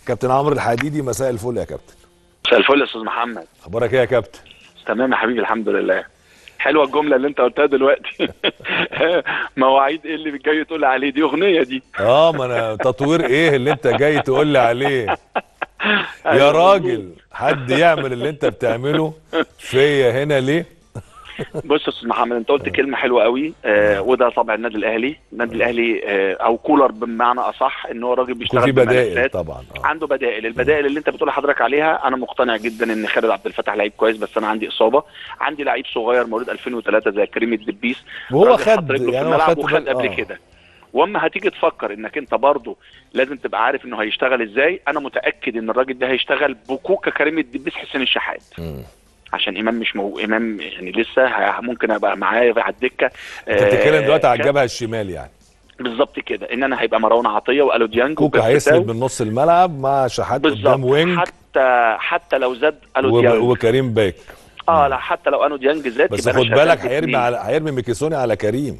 كابتن عمرو الحديدي مساء الفل يا كابتن مساء الفل يا استاذ محمد اخبارك ايه يا كابتن تمام يا حبيبي الحمد لله حلوه الجمله اللي انت قلتها دلوقتي مواعيد ايه اللي جاي تقول عليه دي اغنيه دي اه ما انا تطوير ايه اللي انت جاي تقول لي عليه يا أيوة. راجل حد يعمل اللي انت بتعمله فيا هنا ليه بص يا استاذ محمد انت قلت كلمه حلوه قوي آه وده طبع النادي الاهلي النادي الاهلي آه او كولر بمعنى اصح ان هو راجل يكون بيشتغل في بدائل بملفات. طبعا اه عنده بدائل البدائل اللي انت بتقول لحضرتك عليها انا مقتنع جدا ان خالد عبد الفتاح لعيب كويس بس انا عندي اصابه عندي لعيب صغير مولود 2003 زي كريم الدبيس وهو راجل حط خد رجله في يعني هو الملعب خد وخد بال- قبل آه. كده واما هتيجي تفكر انك انت برضه لازم تبقى عارف انه هيشتغل ازاي انا متاكد ان الراجل ده هيشتغل بكوكا كريم الدبيس حسين الشحات مم. عشان امام مش مو... امام يعني لسه ه- ممكن ابقى معاه على الدكه انت بتتكلم دلوقتي على كان- الجبهه الشمال يعني بالظبط كده ان انا هيبقى مروان عطيه والو ديانج كوكا وبيرستاو. هيسند من نص الملعب مع شحات قدام بالظبط وينج حتى حتى لو زاد الو وب- ديانج وكريم باك اه لا حتى لو انو ديانج زاد بس يبقى أنا خد شغال بالك باتنين. هيرمي على هيرمي ميكيسوني على كريم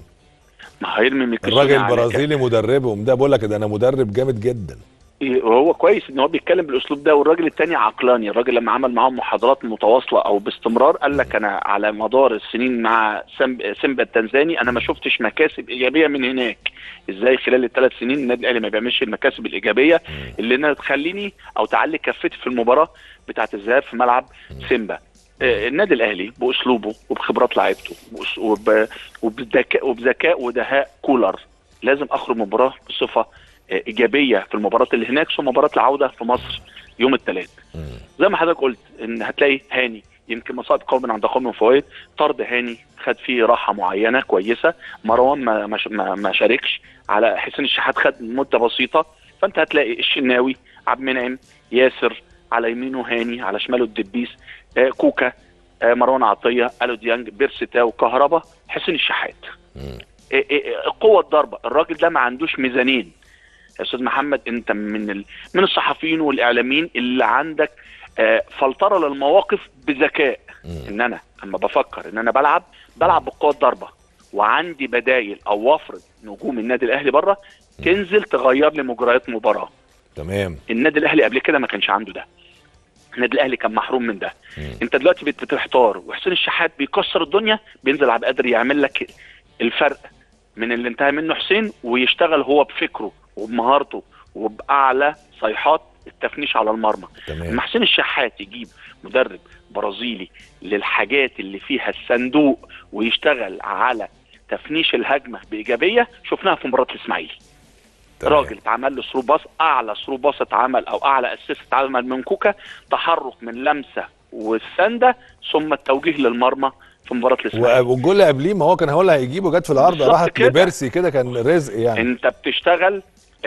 ما هيرمي ميكيسوني الراجل على البرازيلي مدربهم ده بقول لك ده انا مدرب جامد جدا وهو كويس ان هو بيتكلم بالاسلوب ده والراجل التاني عقلاني الراجل لما عمل معاهم محاضرات متواصله او باستمرار قال لك انا على مدار السنين مع سم- سيمبا التنزاني انا ما شفتش مكاسب ايجابيه من هناك ازاي خلال الثلاث سنين النادي الاهلي ما بيعملش المكاسب الايجابيه اللي انا تخليني او تعلي كفتي في المباراه بتاعه الذهاب في ملعب سيمبا آه، النادي الاهلي باسلوبه وبخبرات لعيبته وبأس- وب- وبذكاء وبذكاء ودهاء كولر لازم اخرج مباراه بصفه آه، ايجابيه في المباراه اللي هناك ثم مباراه العوده في مصر يوم الثلاث زي ما حضرتك قلت ان هتلاقي هاني يمكن مصائب قوم عند قوم فوائد طرد هاني خد فيه راحه معينه كويسه مروان ما ما ما, ما شاركش على حسين الشحات خد مده بسيطه فانت هتلاقي الشناوي عبد المنعم ياسر على يمينه هاني على شماله الدبيس آه كوكا آه مروان عطيه الو ديانج بيرستاو كهربا حسين الشحات آه، آه، آه، قوه الضربه الراجل ده ما عندوش ميزانين يا استاذ محمد انت من ال... من الصحفيين والاعلاميين اللي عندك آه، فلتره للمواقف بذكاء ان انا اما بفكر ان انا بلعب بلعب بقوه ضربه وعندي بدايل او وافرض نجوم النادي الاهلي بره تنزل تغير لي مجريات مباراه تمام النادي الاهلي قبل كده ما كانش عنده ده النادي الاهلي كان محروم من ده انت دلوقتي بت- بتحتار وحسين الشحات بيكسر الدنيا بينزل عبد القادر يعمل لك الفرق من اللي انتهى منه حسين ويشتغل هو بفكره وبمهارته وباعلى صيحات التفنيش على المرمى تمام لما حسين الشحات يجيب مدرب برازيلي للحاجات اللي فيها الصندوق ويشتغل على تفنيش الهجمه بايجابيه شفناها في مباراه الاسماعيلي تمام. راجل اتعمل له ثرو باص اعلى ثرو باص اتعمل او اعلى اسيست اتعمل من كوكا تحرك من لمسه والسنده ثم التوجيه للمرمى في مباراه الاسماعيلي و- والجول اللي قبليه ما هو كان هو اللي هيجيبه جت في العارضه بالظبط راحت كده. لبيرسي كده كان رزق يعني انت بتشتغل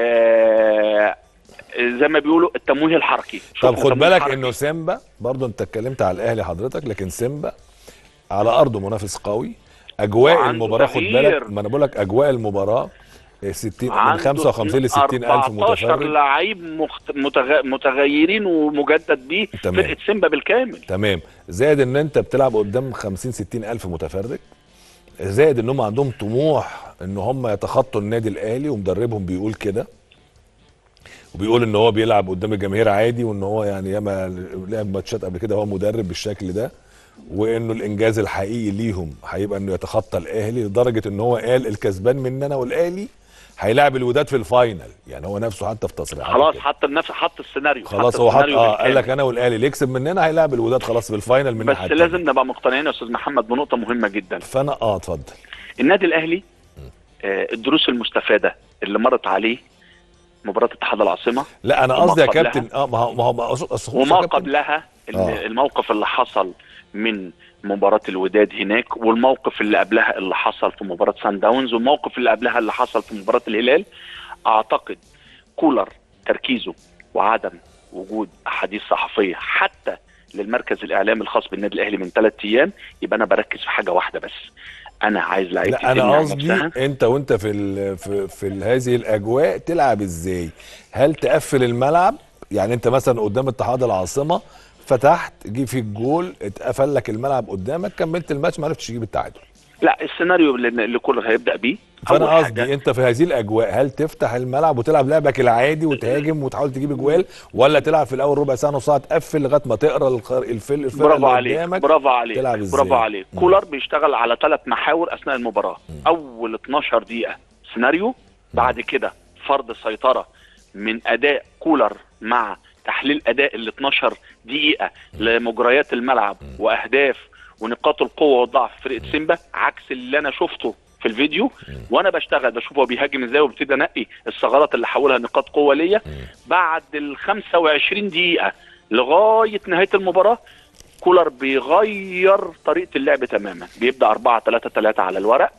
آه زي ما بيقولوا التمويه الحركي طب شفنا خد تمويه بالك حركي. انه سيمبا برضه انت اتكلمت على الاهلي حضرتك لكن سيمبا على ارضه منافس قوي اجواء وعنده المباراه خد تغيير. بالك ما انا بقول لك اجواء المباراه 60 من عنده 55 ل 60 الف 14 متفرج لعيب مخت... متغ... متغيرين ومجدد بيه تمام. فرقه سيمبا بالكامل تمام زائد ان انت بتلعب قدام 50 60 الف متفرج زائد ان هم عندهم طموح ان هم يتخطوا النادي الاهلي ومدربهم بيقول كده وبيقول ان هو بيلعب قدام الجماهير عادي وان هو يعني ياما لعب ماتشات قبل كده هو مدرب بالشكل ده وانه الانجاز الحقيقي ليهم هيبقى انه يتخطى الاهلي لدرجه ان هو قال الكسبان مننا والاهلي هيلاعب الوداد في الفاينل يعني هو نفسه حتى في تصريحاته خلاص كده. حط النفس حط السيناريو خلاص هو حط السيناريو اه بالكامل. قال لك انا والاهلي اللي يكسب مننا هيلاعب الوداد خلاص في الفاينل من بس ناحية لازم تانية. نبقى مقتنعين يا استاذ محمد بنقطه مهمه جدا فانا اه اتفضل النادي الاهلي آه الدروس المستفاده اللي مرت عليه مباراه اتحاد العاصمه لا انا وما قصدي يا قبلها. كابتن اه ما هو ما هو ما هو أصل- أصل- وما يا كابتن، قبلها ال- آه. الموقف اللي حصل من مباراة الوداد هناك والموقف اللي قبلها اللي حصل في مباراة سان داونز والموقف اللي قبلها اللي حصل في مباراة الهلال اعتقد كولر تركيزه وعدم وجود احاديث صحفية حتى للمركز الاعلامي الخاص بالنادي الاهلي من ثلاث ايام يبقى انا بركز في حاجة واحدة بس انا عايز لعيبتي لا انا تمنع قصدي نفسها. انت وانت في ال في, في ال هذه الاجواء تلعب ازاي هل تقفل الملعب يعني انت مثلا قدام اتحاد العاصمه فتحت جه فيك جول اتقفل لك الملعب قدامك كملت الماتش ما عرفتش تجيب التعادل لا السيناريو اللي اللي كولر هيبدا بيه فانا أول قصدي حاجة- انت في هذه الاجواء هل تفتح الملعب وتلعب لعبك العادي وتهاجم وتحاول تجيب اجوال ولا تلعب في الاول ربع ساعه نص ساعه تقفل لغايه ما تقرا الخر- الفل الفرقه برافو اللي عليك قدامك برافو عليك تلعب ازاي برافو عليك مم. كولر بيشتغل على ثلاث محاور اثناء المباراه اول 12 دقيقه سيناريو بعد كده فرض السيطره من اداء كولر مع تحليل اداء ال 12 دقيقه لمجريات الملعب واهداف ونقاط القوه والضعف في فرقه سيمبا عكس اللي انا شفته في الفيديو وانا بشتغل بشوف هو بيهاجم ازاي وببتدي انقي الثغرات اللي حولها نقاط قوه ليا بعد ال 25 دقيقه لغايه نهايه المباراه كولر بيغير طريقه اللعب تماما بيبدا 4 3 3 على الورق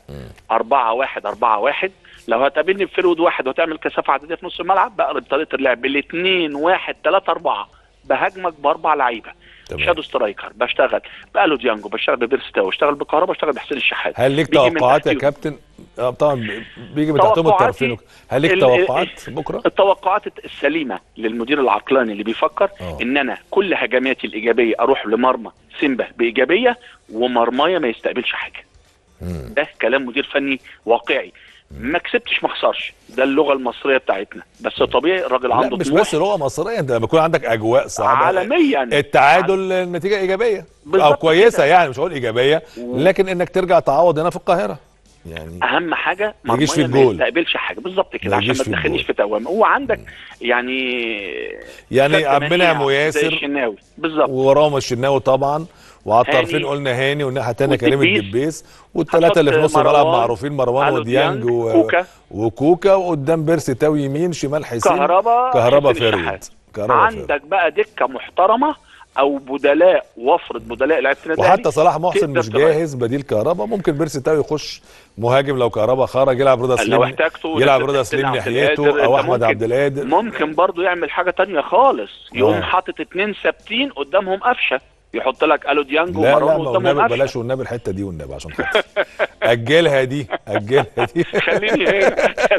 4 1 4 1 لو هتقابلني بفرود واحد وتعمل كثافه عدديه في نص الملعب بقلب طريقه اللعب بالاثنين 1 3 4 بهاجمك باربع لعيبه تمام. شادو سترايكر بشتغل بقالو ديانجو بشتغل ببيرستاو بشتغل بكهربا بشتغل بحسين الشحات هل ليك بيجي من توقعات يا تحتيهم. كابتن اه طبعا بي- بيجي من تحتهم توقعاتي الطرفين هل ليك ال- توقعات بكره التوقعات السليمه للمدير العقلاني اللي بيفكر آه. ان انا كل هجماتي الايجابيه اروح لمرمى سيمبا بايجابيه ومرمايا ما يستقبلش حاجه مم. ده كلام مدير فني واقعي ما كسبتش ما خسرش ده اللغه المصريه بتاعتنا بس طبيعي الراجل لا عنده مش طموح بس لغه مصريه انت لما يكون عندك اجواء صعبه عالميا التعادل النتيجه ايجابيه او بالظبط كويسه كده. يعني مش هقول ايجابيه لكن انك ترجع تعوض هنا في القاهره يعني اهم حاجه ما يجيش مرمايا في ما الجول. يستقبلش حاجه بالظبط ما كده عشان يجيش ما في تدخلنيش الجول. في توامه هو عندك يعني يعني سد عبد المنعم منيع زي وياسر الشناوي بالظبط وراهم الشناوي طبعا وعلى الطرفين هاني قلنا هاني والناحيه الثانيه كريم والدبيس. الدبيس والثلاثه اللي في هنحط نص الملعب مروان، معروفين مروان ألو وديانج ديانج، و... كوكا. وكوكا وقدام بيرسي تاو يمين شمال حسين كهربا كهربا حسين فريد الشحات. كهربا فريد عندك بقى دكه محترمه او بدلاء وفرض بدلاء لعيبه النادي الأهلي وحتى صلاح محسن تقدر مش تغير. جاهز بديل كهربا ممكن بيرسي تاو يخش مهاجم لو كهربا خرج يلعب رضا لو سليم احتاجته يلعب نزل رضا حسين سليم عبد ناحيته القادر، او أنت احمد ممكن- عبد القادر ممكن برضو يعمل حاجه تانية خالص يقوم آه. حاطط اتنين ثابتين قدامهم قفشه يحط لك الو ديانج لا لا ومروان ما قدامهم والنبي قفشه بلاش والنبي الحته دي والنبي عشان خاطر اجلها دي اجلها دي خليني هنا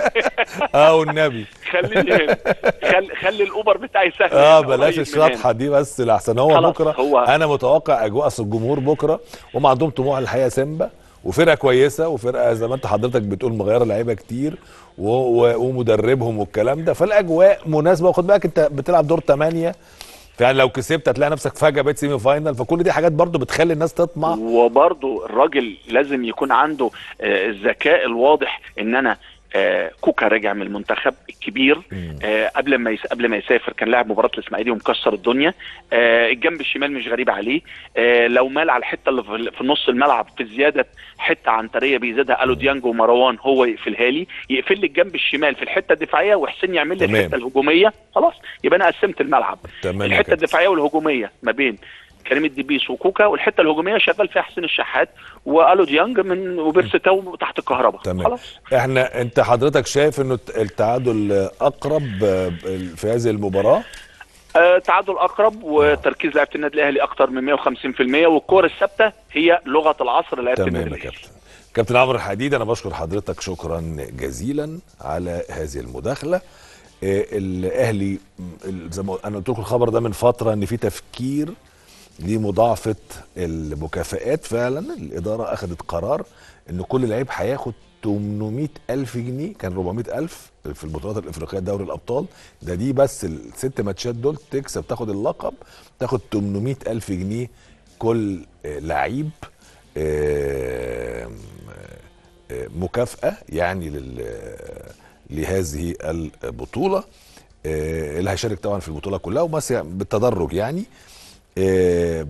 اه والنبي خليني هنا خلي, خلي الاوبر بتاعي سهل اه هنا، بلاش قريب من هنا. الشطحه دي بس لحسن هو خلاص، بكره هو- انا متوقع اجواء اصل الجمهور بكره هم عندهم طموح الحقيقه سيمبا وفرقه كويسه وفرقه زي ما انت حضرتك بتقول مغيره لعيبه كتير و... و... ومدربهم والكلام ده فالاجواء مناسبه وخد بالك انت بتلعب دور 8 فيعني لو كسبت هتلاقي نفسك فجاه بقيت سيمي فاينل فكل دي حاجات برضو بتخلي الناس تطمع وبرضه الراجل لازم يكون عنده آه، الذكاء الواضح ان انا آه، كوكا راجع من المنتخب الكبير آه، قبل ما يس... قبل ما يسافر كان لاعب مباراه الاسماعيلي ومكسر الدنيا آه، الجنب الشمال مش غريب عليه آه، لو مال على الحته اللي في- في نص الملعب في زياده حته عنتريه بيزيدها الو ديانج ومروان هو يقفلها لي يقفل لي الجنب الشمال في الحته الدفاعيه وحسين يعمل لي تمام. الحته الهجوميه خلاص يبقى انا قسمت الملعب تمام يا الحته كابتن. الدفاعيه والهجوميه ما بين كريم الدبيس وكوكا والحته الهجوميه شغال فيها حسين الشحات والو ديانج من وبيرستاو تحت الكهرباء تمام خلاص احنا انت حضرتك شايف انه التعادل اقرب آه، في هذه المباراه آه تعادل اقرب وتركيز لعيبه النادي الاهلي اكتر من 150% والكور الثابته هي لغه العصر لعيبه النادي تمام يا الاهلي كابتن كابتن عمرو الحديد انا بشكر حضرتك شكرا جزيلا على هذه المداخله آه، الاهلي م، زي ما انا قلت لكم الخبر ده من فتره ان في تفكير لمضاعفه المكافآت فعلا الاداره اخذت قرار ان كل لعيب هياخد 800 ألف جنيه كان 400 ألف في البطولات الإفريقية دوري الأبطال ده دي بس الست ماتشات دول تكسب تاخد اللقب تاخد 800 ألف جنيه كل آه، لعيب آه، آه، مكافأة يعني لل لهذه البطولة آه، اللي هيشارك طبعا في البطولة كلها وبس بالتدرج يعني آه،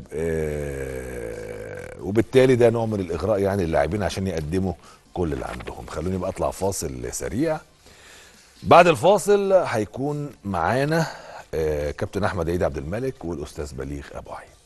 آه، وبالتالي ده نوع من الإغراء يعني للاعبين عشان يقدموا كل اللي عندهم خلوني بقى أطلع فاصل سريع بعد الفاصل هيكون معانا آه، كابتن أحمد عيد عبد الملك والأستاذ بليغ أبو عيد